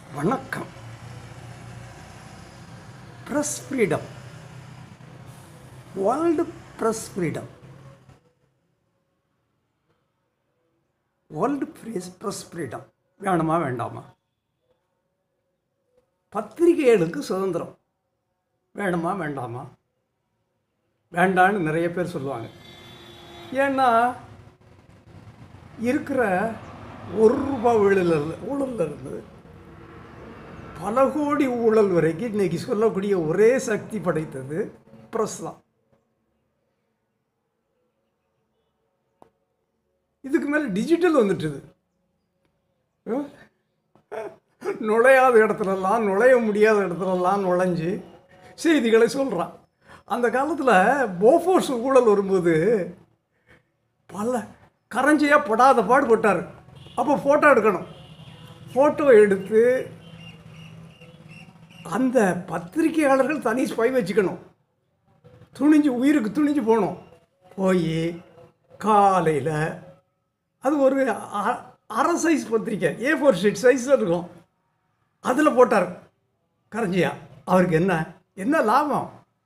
வணக்கம் press freedom world press freedom world press press freedom வேணுமா வேண்டாமா பத்திரிகைகளுக்கு சுதந்திரம் வேணுமா வேண்டாமா வேண்டான்னு நிறைய பேர் சொல்லுவாங்க ஏன்னா இருக்கிற ஒரு ரூபா ஊழல் ஊழல்ல இருந்து பல கோடி ஊழல் வரைக்கும் இன்னைக்கு சொல்லக்கூடிய ஒரே சக்தி படைத்தது ப்ரெஸ் தான் இதுக்கு மேலே டிஜிட்டல் வந்துட்டுது ஹம்? நுழையாத இடத்துலலாம் நுழைய முடியாத இடத்துலலாம் நுழைஞ்சு செய்திகளை சொல்கிறான் அந்த காலத்தில் போஃபோர்ஸ் ஊழல் வரும்போது பல கரஞ்சையாக படாத பாடுபட்டார் அப்போ ஃபோட்டோ எடுக்கணும் ஃபோட்டோ எடுத்து அந்த பத்திரிகையாளர்கள் தனி ஸ்பை வச்சுக்கணும் துணிஞ்சு உயிருக்கு துணிஞ்சு போகணும் போய் காலையில் அது ஒரு அ- அரை சைஸ் பத்திரிக்கை ஏ ஃபோர் ஷீட் சைஸில் இருக்கும் அதில் போட்டார் கரஞ்சியா அவருக்கு என்ன என்ன லாபம்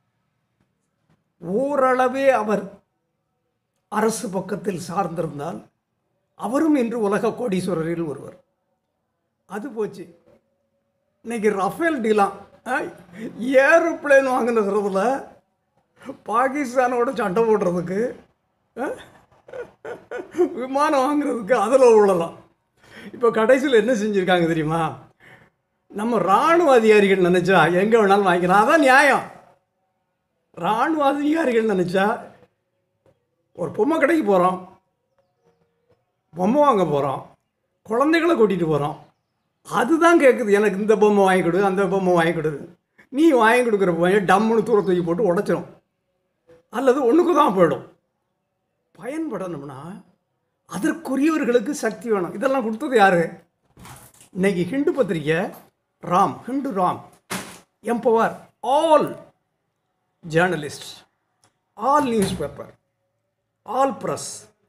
ஓரளவே அவர் அரசு பக்கத்தில் சார்ந்திருந்தால் அவரும் இன்று உலக கோடீஸ்வரரில் ஒருவர் அது போச்சு இன்னைக்கு ரஃபேல் டீலாம் ஏரோப்ளேன் வாங்கினதுல பாகிஸ்தானோட சண்டை போடுறதுக்கு ஆ, விமானம் வாங்குறதுக்கு அதில் உள்ளலாம் இப்போ கடைசியில் என்ன செஞ்சுருக்காங்க தெரியுமா நம்ம இராணுவ அதிகாரிகள் நினச்சா எங்கே வேணாலும் வாங்கிக்கலாம் அதான் நியாயம் இராணுவ அதிகாரிகள் நினச்சா ஒரு பொம்மை கடைக்கு போகிறோம் பொம்மை வாங்க போகிறோம் குழந்தைகளை கூட்டிகிட்டு போகிறோம் அதுதான் கேட்குது எனக்கு இந்த பொம்மை வாங்கி கொடு அந்த பொம்மை வாங்கி கொடு நீ வாங்கி கொடுக்குற பையன் டம்முன்னு தூர தூக்கி போட்டு உடைச்சிரும் அல்லது ஒன்றுக்கு தான் போயிடும் பயன்படணும்னா அதற்குரியவர்களுக்கு சக்தி வேணும் இதெல்லாம் கொடுத்தது யாரு இன்னைக்கு ஹிண்டு பத்திரிக்கை Ram Hindu Ram empower all journalist all news paper all press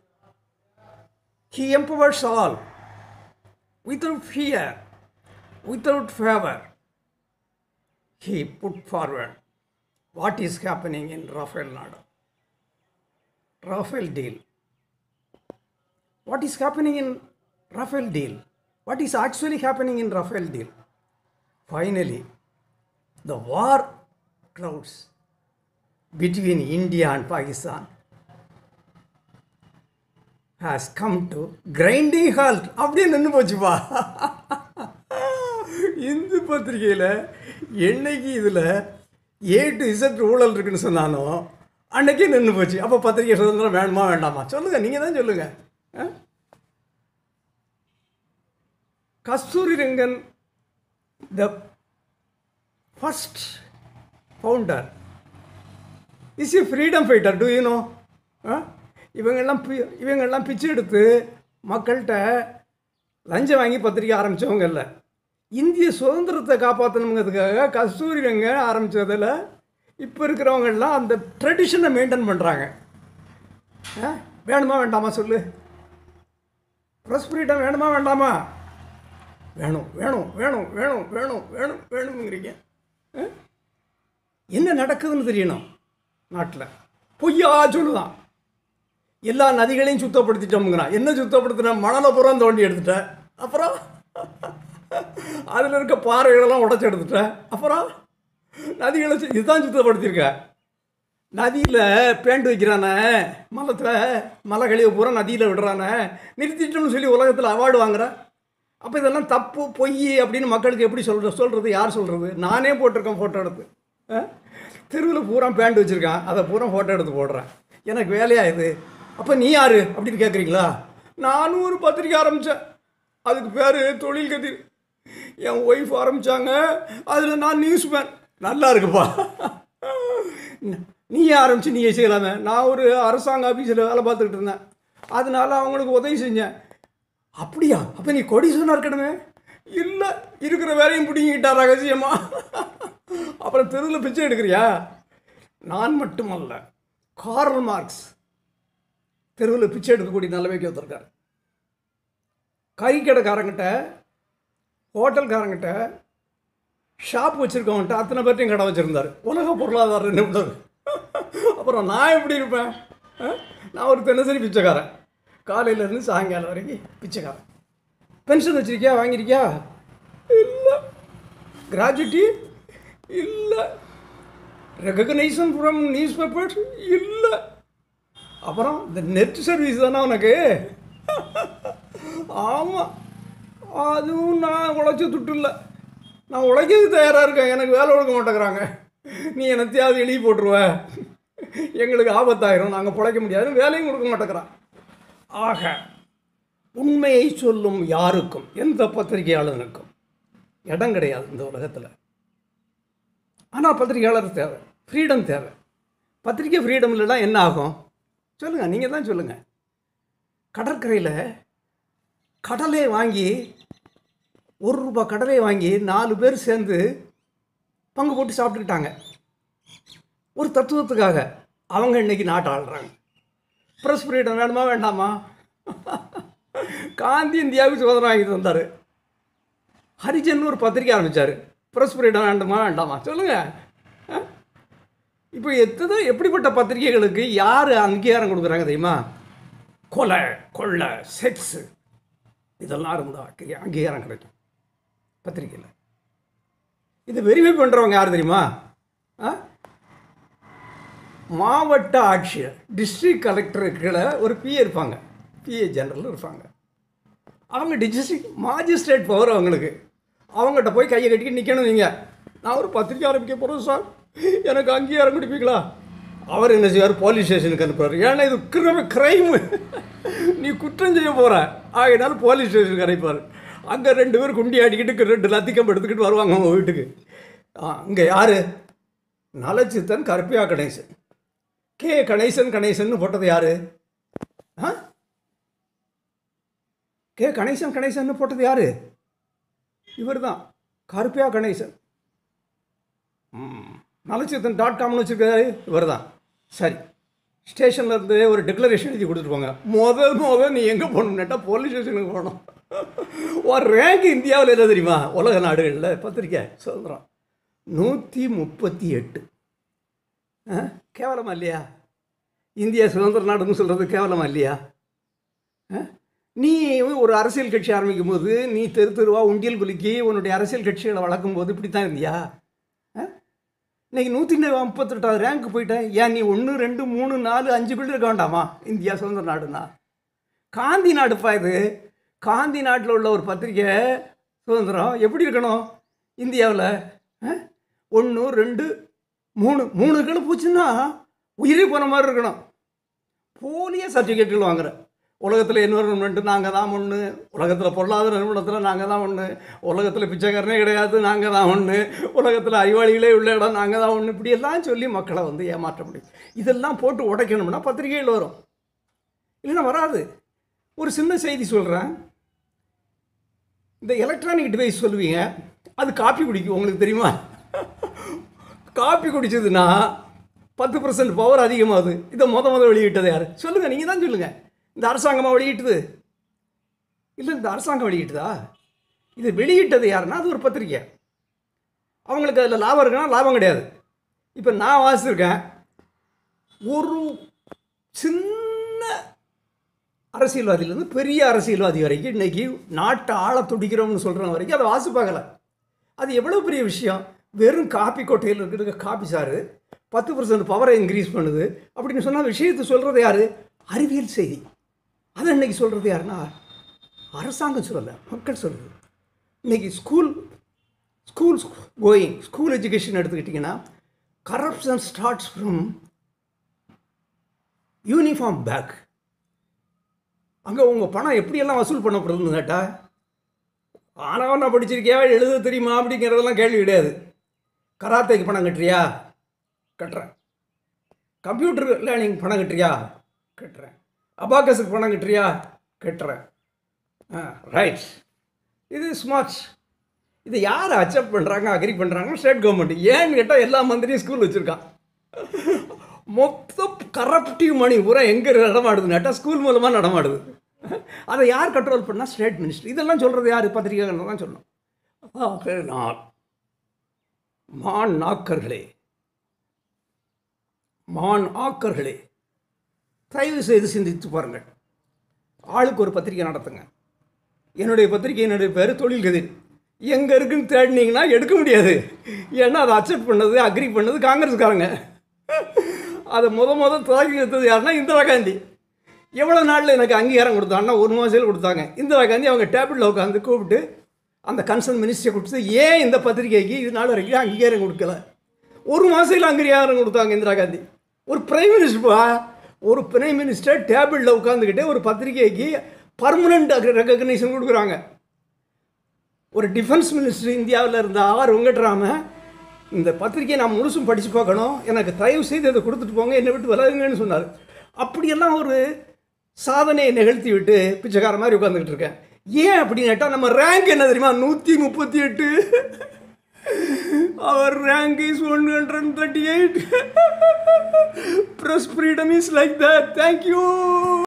he empowers all without fear, without favor. He put forward what is happening in Rafael Nada. Rafael deal. What is happening in Rafael deal? What is actually happening in Rafael deal? Finally, the war clouds between India and Pakistan has come to grinding halt அப்படியே நின்று போச்சுப்பா இந்து பத்திரிகையில் என்னைக்கு இதில் A to Z ஊழல் இருக்குன்னு சொன்னானோ அன்னைக்கே நின்று போச்சு அப்போ பத்திரிகை சுதந்திரம் வேணுமா வேண்டாமா சொல்லுங்கள் நீங்கள் தான் சொல்லுங்கள் ஆ? Kasturi Rangan the first founder is a freedom fighter do you know இவங்கெல்லாம் பி- இவங்கெல்லாம் பிச்சை எடுத்து மக்கள்கிட்ட லஞ்சம் வாங்கி பத்திரிக்கை ஆரம்பித்தவங்க இல்லை இந்திய சுதந்திரத்தை காப்பாற்றணுங்கிறதுக்காக கஸ்தூரி ரங்க ஆரம்பித்ததில் இப்போ இருக்கிறவங்கெல்லாம் அந்த ட்ரெடிஷனை மெயின்டைன் பண்ணுறாங்க வேணுமா வேண்டாமா சொல்லு ப்ரெஸ் ஃப்ரீடம் வேணுமா வேண்டாமா வேணும் வேணும் வேணும் வேணும் வேணும் வேணும் வேணுங்கிறீங்க ஆ? என்ன நடக்குதுன்னு தெரியணும் நாட்டில் பொய்யா சொல்லுதான் எல்லா நதிகளையும் சுத்தப்படுத்திட்டோம்ங்கிறான் என்ன சுத்தப்படுத்தின மணலை புறம் தோண்டி எடுத்துட்டேன் அப்புறம் அதில் இருக்க பாறைகளெல்லாம் உடச்சி எடுத்துட்டேன் அப்புறம் நதிகளை சு- இதுதான் சுத்தப்படுத்தியிருக்க நதியில் பேண்ட் வைக்கிறானே மலத்தில் மலை கழிவு பூரா நதியில் விடுறானே நிறுத்திட்டோம்னு சொல்லி உலகத்தில் அவார்டு வாங்குற அப்போ இதெல்லாம் தப்பு பொய் அப்படின்னு மக்களுக்கு எப்படி சொல்ற சொல்கிறது யார் சொல்கிறது நானே போட்டிருக்கேன் ஃபோட்டோ எடுத்து தெருவில் பூரா பேண்ட் வச்சுருக்கான் அதை பூரா ஃபோட்டோ எடுத்து போடுறேன் எனக்கு வேலையா இது அப்போ நீ யார் அப்படின்னு கேட்குறீங்களா நானும் ஒரு பத்திரிக்கை ஆரம்பித்தேன் அதுக்கு பேர் தொழில் கதிர் என் ஒய்ஃப் ஆரம்பித்தாங்க அதில் நான் நியூஸ் மேன் நல்லா இருக்குப்பா நீ ஆரம்பிச்சு நீ செய்யலாமே நான் ஒரு அரசாங்க ஆஃபீஸில் வேலை பார்த்துக்கிட்டு இருந்தேன் அதனால அவங்களுக்கு உதவி செஞ்சேன் அப்படியா அப்போ நீ கொடிசனாக இருக்கணுமே இல்லை இருக்கிற வேலையும் பிடிங்கிட்டா ரகசியமா அப்புறம் தெருவில் பிச்சை எடுக்கிறியா நான் மட்டுமல்ல கார்ல் மார்க்ஸ் தெருவில் பிச்சை எடுக்கக்கூடிய நிலைமைக்கு வந்திருக்கார் கறிக்கடைக்காரங்கிட்ட ஹோட்டல்காரங்கிட்ட ஷாப் வச்சுருக்கவன்ட்ட அத்தனை பேர்ட்டையும் கடை வச்சுருந்தார் உலக பொருளாதார நிபுணர் அப்புறம் நான் எப்படி இருப்பேன் ஆ? நான் ஒரு தினசரி பிச்சைக்காரன் காலையிலேருந்து சாயங்காலம் வரைக்கும் பிச்சைக்காரன் பென்ஷன் வச்சிருக்கியா வாங்கியிருக்கியா இல்லை கிராஜுவிட்டி இல்லை ரெகக்னைசன் ஃப்ரம் நியூஸ் பேப்பர்ஸ் இல்லை அப்புறம் இந்த நெட் சர்வீஸ் தானே உனக்கு ஆமாம் அதுவும் நான் உழைச்ச துட்டு இல்லை நான் உழைக்கிறது தயாராக இருக்கேன் எனக்கு வேலை கொடுக்க மாட்டேங்கிறாங்க நீ என்னத்தையாவது எழுதி போட்டுருவ எங்களுக்கு ஆபத்தாயிரும் நாங்கள் பிழைக்க முடியாது வேலையும் கொடுக்க மாட்டேங்கிறான் ஆக உண்மையை சொல்லும் யாருக்கும் எந்த பத்திரிகையாளனுக்கும் இடம் கிடையாது இந்த உலகத்தில் ஆனால் பத்திரிகையாளர் தேவை ஃப்ரீடம் தேவை பத்திரிக்கை ஃப்ரீடம் இல்லைன்னா என்ன ஆகும் சொல்லுங்கள் நீங்கள் தான் சொல்லுங்கள் கடற்கரையில் கடலை வாங்கி ஒரு ரூபாய் கடலை வாங்கி நாலு பேர் சேர்ந்து பங்கு போட்டு சாப்பிட்டுக்கிட்டாங்க ஒரு தத்துவத்துக்காக அவங்க இன்னைக்கு நாட்டை ஆள்றாங்க ப்ரெஸ் ஃப்ரீடம் வேணுமா வேண்டாமா காந்தி இந்தியாவுக்கு சுதந்திரம் வாங்கி தந்தார் ஹரிஜன் ஒரு பத்திரிக்கை ஆரம்பித்தார் ப்ரெஸ் ஃப்ரீடம் வேண்டுமா வேண்டாமா சொல்லுங்கள் இப்போ எத்தனை எப்படிப்பட்ட பத்திரிகைகளுக்கு யார் அங்கீகாரம் கொடுக்குறாங்க தெரியுமா கொலை கொள்ளை செக்ஸு இதெல்லாம் இருந்தால் அங்கீகாரம் கிடைக்கும் பத்திரிக்கையில் இது வெரிஃபை பண்ணுறவங்க யார் தெரியுமா ஆ மாவட்ட ஆட்சியர் டிஸ்ட்ரிக்ட் கலெக்டருக்குள்ள ஒரு பிஏ இருப்பாங்க பிஏ ஜெனரல் இருப்பாங்க அவங்க டிஸ்ட்ரிக்ட் மாஜிஸ்ட்ரேட் பவர் அவங்களுக்கு அவங்ககிட்ட போய் கையை கட்டிக்கிட்டு நிற்கணும் நீங்கள் நான் ஒரு பத்திரிக்கை ஆரம்பிக்க போகிறேன் சார் எனக்கு அங்கீகாரம் கொடுப்பீங்களா அவர் என்ன செய்வார் போலீஸ் ஸ்டேஷனுக்கு அனுப்புறாரு ஏன்னா இது கிரம கிரைமு நீ குற்றம் செய்ய போகிற ஆகையினால போலீஸ் ஸ்டேஷனுக்கு அனுப்பார் அங்கே ரெண்டு பேர் குண்டி அடிக்கிட்டு ரெண்டு லத்திக்கம் எடுத்துக்கிட்டு வருவாங்க அவங்க வீட்டுக்கு அங்கே யார் நலச்சித்தன் கருப்பியா கணேசன் கே கணேசன் கணேசன் போட்டது யாரு ஆ கே கணேசன் கணேசன் போட்டது யாரு இவர் தான் கருப்பியா கணேசன் நலச்சித்தன் டாட் காம்னு வச்சுருக்காரு இவர் தான் சரி ஸ்டேஷனில் இருந்து ஒரு டிக்ளரேஷன் எழுதி கொடுத்துருப்பாங்க முதல் முதல் நீ எங்கே போகணும்னாட்டா போலீஸ் ஸ்டேஷனுக்கு போகணும் ஒரு ரேங்க் இந்தியாவில் என்ன தெரியுமா உலக நாடுகளில் பத்திரிக்கை சுதந்திரம் நூற்றி முப்பத்தி எட்டு ஆ கேவலமா இல்லையா இந்தியா சுதந்திர நாடுன்னு சொல்கிறது கேவலமா இல்லையா ஆ? நீ ஒரு அரசியல் கட்சி ஆரம்பிக்கும் போது நீ தெரு தெருவா உண்டியல் குலுக்கி உன்னுடைய அரசியல் கட்சிகளை வளர்க்கும் போது இப்படி தான் இருந்தியா ஆ? இன்னைக்கு நூற்றி முப்பத்தெட்டாவது ரேங்க் போயிட்டேன் ஏன் நீ ஒன்று ரெண்டு மூணு நாலு அஞ்சு பேர் இருக்க வேண்டாமா இந்தியா சுதந்திர நாடுனா காந்தி நாடுப்பா இது காந்தி நாட்டில் உள்ள ஒரு பத்திரிக்கை சுதந்திரம் எப்படி இருக்கணும் இந்தியாவில் ஒன்று ரெண்டு மூணு மூணு கிலோ போச்சுன்னா உயிரே போன மாதிரி இருக்கணும் போலிய சர்டிஃபிகேட்டுகள் வாங்குற உலகத்தில் என்வரன்மெண்ட்டு நாங்கள் தான் ஒன்று உலகத்தில் பொருளாதார நிறுவனத்தில் நாங்கள் தான் ஒன்று உலகத்தில் பிச்சைக்காரனே கிடையாது நாங்கள் தான் ஒன்று உலகத்தில் அறிவாளிகளே உள்ள இடம் நாங்கள் தான் ஒன்று இப்படியெல்லாம் சொல்லி மக்களை வந்து ஏமாற்ற முடியும் இதெல்லாம் போட்டு உடைக்கணும்னா பத்திரிகையில் வரும் இல்லைன்னா வராது ஒரு சின்ன செய்தி சொல்கிறேன் இந்த எலக்ட்ரானிக் டிவைஸ் சொல்லுவீங்க அது காப்பி குடிக்கும் உங்களுக்கு தெரியுமா காப்பி குடிச்சதுன்னா பத்து பர்சன்ட் பவர் அதிகமாகுது இதை முத முத வெளியிட்டது யார் சொல்லுங்கள் நீங்கள் தான் சொல்லுங்கள் இந்த அரசாங்கமாக வெளியிட்டது இல்லை இந்த அரசாங்கம் வெளியிட்டதா இது வெளியிட்டது யாருன்னா அது ஒரு பத்திரிக்கை அவங்களுக்கு அதில் லாபம் இருக்குன்னா லாபம் கிடையாது இப்போ நான் வாசிச்சிருக்கேன் ஒரு சின்ன அரசியல்வாதியிலேருந்து பெரிய அரசியல்வாதி வரைக்கும் இன்னைக்கு நாட்டை ஆள துடிக்கிறோம்னு சொல்கிறவங்க வரைக்கும் அதை வாசிப்பாங்கல்ல அது எவ்வளோ பெரிய விஷயம் வெறும் காப்பி கொட்டையில் இருக்கிற காப்பி சாறு பத்து பர்சன்ட் பவரை இன்க்ரீஸ் பண்ணுது அப்படின்னு சொன்னால் விஷயத்தை சொல்கிறது யார் அறிவியல் செய்தி அதை இன்னைக்கு சொல்கிறது யாருன்னா அரசாங்கம் சொல்லலை மக்கள் சொல்லுது இன்னைக்கு school school going school education எடுத்துக்கிட்டிங்கன்னா corruption starts from uniform bag அங்கே உங்கள் பணம் எப்படியெல்லாம் வசூல் பண்ணப்படுதுன்னு கேட்டால் ஆனால் நான் படிச்சிருக்கியா எழுத தெரியுமா அப்படிங்கிறதெல்லாம் கேள்வி கிடையாது கராத்தேக்கு பணம் கட்டுறியா கட்டுறேன் கம்ப்யூட்டர் லேர்னிங் பணம் கட்டுறியா கட்டுறேன் அபாக்கஸுக்கு பணம் கட்டுறியா கட்டுறேன் ஆ ரைட் இது ஸ்மார்ட்ஸ் இதை யார் அக்செப்ட் பண்ணுறாங்க அக்ரி பண்ணுறாங்க ஸ்டேட் கவர்மெண்ட் ஏன்னு கேட்டால் எல்லா மந்திரியும் ஸ்கூல் வச்சுருக்கான் மொத்த கரப்டிவ் மணி பூரா எங்கே நடமாடுதுன்னு கேட்டால் ஸ்கூல் மூலமாக நடமாடுது அதை யார் கண்ட்ரோல் பண்ணால் ஸ்டேட் மினிஸ்டர் இதெல்லாம் சொல்கிறது யார் பத்திரிகைகள் தான் சொல்லணும் ஆக நான் மான் நாக்கர்களே மான் ஆக்கர்களே தயவு செய்து சிந்தித்து பாருங்கள் ஆளுக்கு ஒரு பத்திரிக்கை நடத்துங்க என்னுடைய பத்திரிக்கை என்னுடைய பேர் தொழில் கதிர் எங்கே இருக்குன்னு தேடினீங்கன்னா எடுக்க முடியாது ஏன்னா அதை அக்செப்ட் பண்ணது அக்ரி பண்ணது காங்கிரஸ்காரங்க அதை முத முத துவக்கி வைத்தது யாருன்னா இந்திரா காந்தி எவ்வளோ நாளில் எனக்கு அங்கீகாரம் கொடுத்தாங்கன்னா ஒரு மாதத்தில் கொடுத்தாங்க இந்திரா காந்தி அவங்க டேபிளில் உட்காந்து கூப்பிட்டு அந்த கன்சர்ன் மினிஸ்டரை கொடுத்து ஏன் இந்த பத்திரிக்கைக்கு இது நாள் வரைக்கும் அங்கீகாரம் கொடுக்கல ஒரு மாதத்தில் அங்கீகாரம் கொடுத்தாங்க இந்திரா காந்தி ஒரு பிரைம் மினிஸ்டர்ப்பா ஒரு பிரைம் மினிஸ்டர் டேபிளில் உட்காந்துக்கிட்டே ஒரு பத்திரிக்கைக்கு பர்மனண்ட் ரெக்கக்னிஷன் கொடுக்குறாங்க ஒரு டிஃபென்ஸ் மினிஸ்டர் இந்தியாவில் இருந்த ஆர் வெங்கட்ராம இந்த பத்திரிக்கையை நான் முழுசும் படித்து பார்க்கணும் எனக்கு தயவு செய்து அதை கொடுத்துட்டு போங்க என்னை விட்டு விலகுங்கன்னு சொன்னார் அப்படியெல்லாம் ஒரு சாதனையை நிகழ்த்தி விட்டு பிச்சைக்கார மாதிரி உட்காந்துக்கிட்டு இருக்கேன் ஏன் அப்படின்னு கேட்டால் நம்ம ரேங்க் என்ன தெரியுமா நூற்றி முப்பத்தி எட்டு அவர் rank is one hundred thirty eight press freedom is like that thank you